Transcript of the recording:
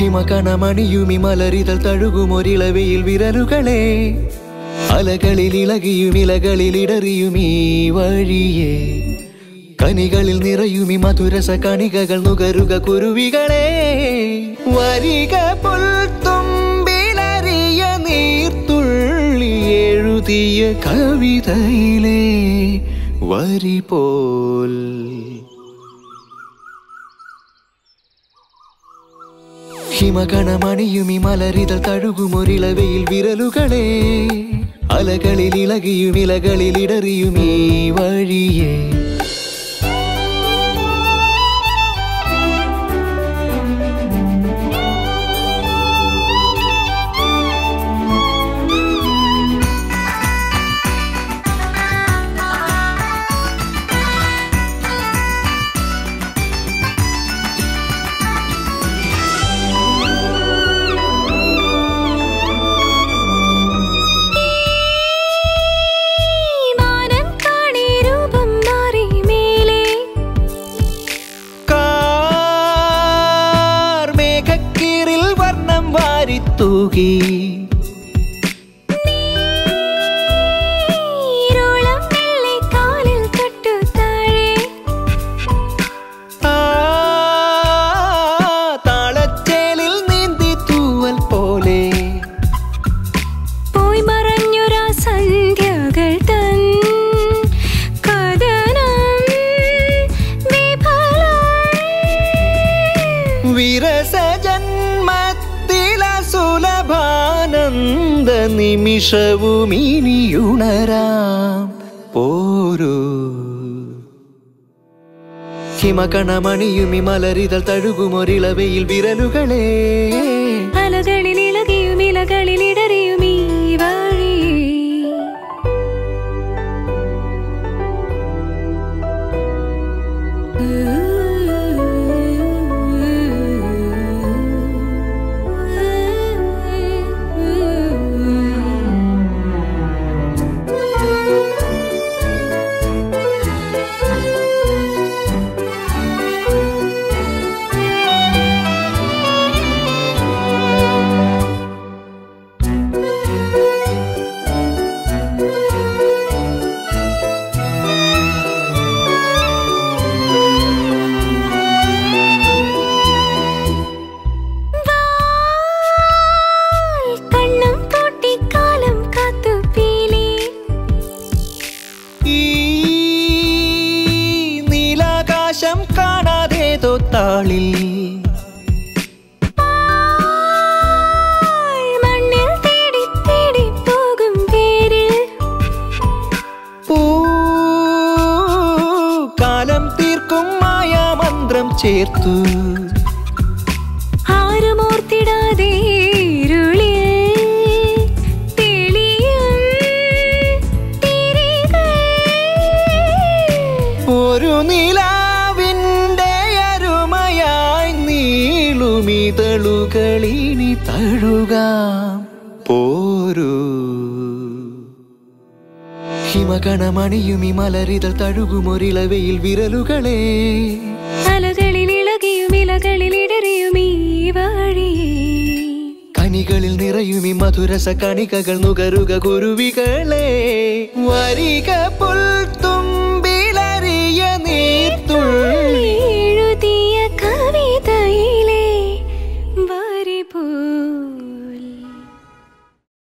ഹിമകണമണിയുമി മലരിതൾ തഴുകുമൊരിളവയിൽ വിരലുകളെ അലകളിൽ ഇളകിയും ഇലകളിൽ ഇടറിയും ഈ വഴിയേ കനികളിൽ നിറയുമി മധുരസ കണികകൾ നുകരുക കുരുവികളെ വരിക പുൽത്തുമ്പിലറിയ നീർത്തുള്ളി എഴുതിയ കവിതയിലെ വരി പോൽ ഹിമകണമണിയുമി മലരിതൾ തഴുകുമൊരിളവയിൽ വിരലുകളെ അലകളിൽ ഇളകിയും ഇലകളിൽ ഇടറിയും ഈ വഴിയേ മാനം കാണി രൂപം മാറി മേലെ കാർ മേഘക്കീറിൽ വർണ്ണം വാരിത്തൂകി നീരോളം വെള്ളി കാലിൽ തൊട്ടു താഴെ ആ താളച്ചേലിൽ നീന്തി തൂവൽ പോലെ പോയി മറഞ്ഞൊരാ സന്ധ്യകൾ തൻ കഥനം വിഫലം വിരസ ജന്മത്തില സുലഭാനന്ദ നിമിഷവും ഇനിയുണരാം പോരൂ ഹിമകണമണിയുമി മലരിതൾ തഴുകുമൊരിളവയിൽ വിരലുകളെ അലകളിൽ ഇളകിയും ഇലകളിൽ ഇടറിയും ഈ വഴി കണ്ണം പൂട്ടി കാലം കാത്തു പീലി ഈ നീലാകാശം കാണാതേതോ താളിൽ മണ്ണിൽ തേടി തേടി പോകും പേരിൽ പൂ കാലം തീർക്കും മായാമന്ത്രം ചേർത്തു ആരും ഓർത്തിടാതെ ഇരുളിൽ തെളിയും തിരികൾ. ഒരു നിലാവിൻ്റെ അരുമയായി നീളുമിതളുകളിനി തഴുകാം പോരൂ ഹിമകണമണിയുമി മലരിതൾ തഴുകുമൊരിളവയിൽ വിരലുകളെ അലകളിൽ ഇളകിയും ഇലകളിൽ ഇടറിയും ഈ വഴി കനികളിൽ നിറയുമി മധുരസ കണികകൾ നുകരുക കുരുവികളെ വരിക പുൽത്തു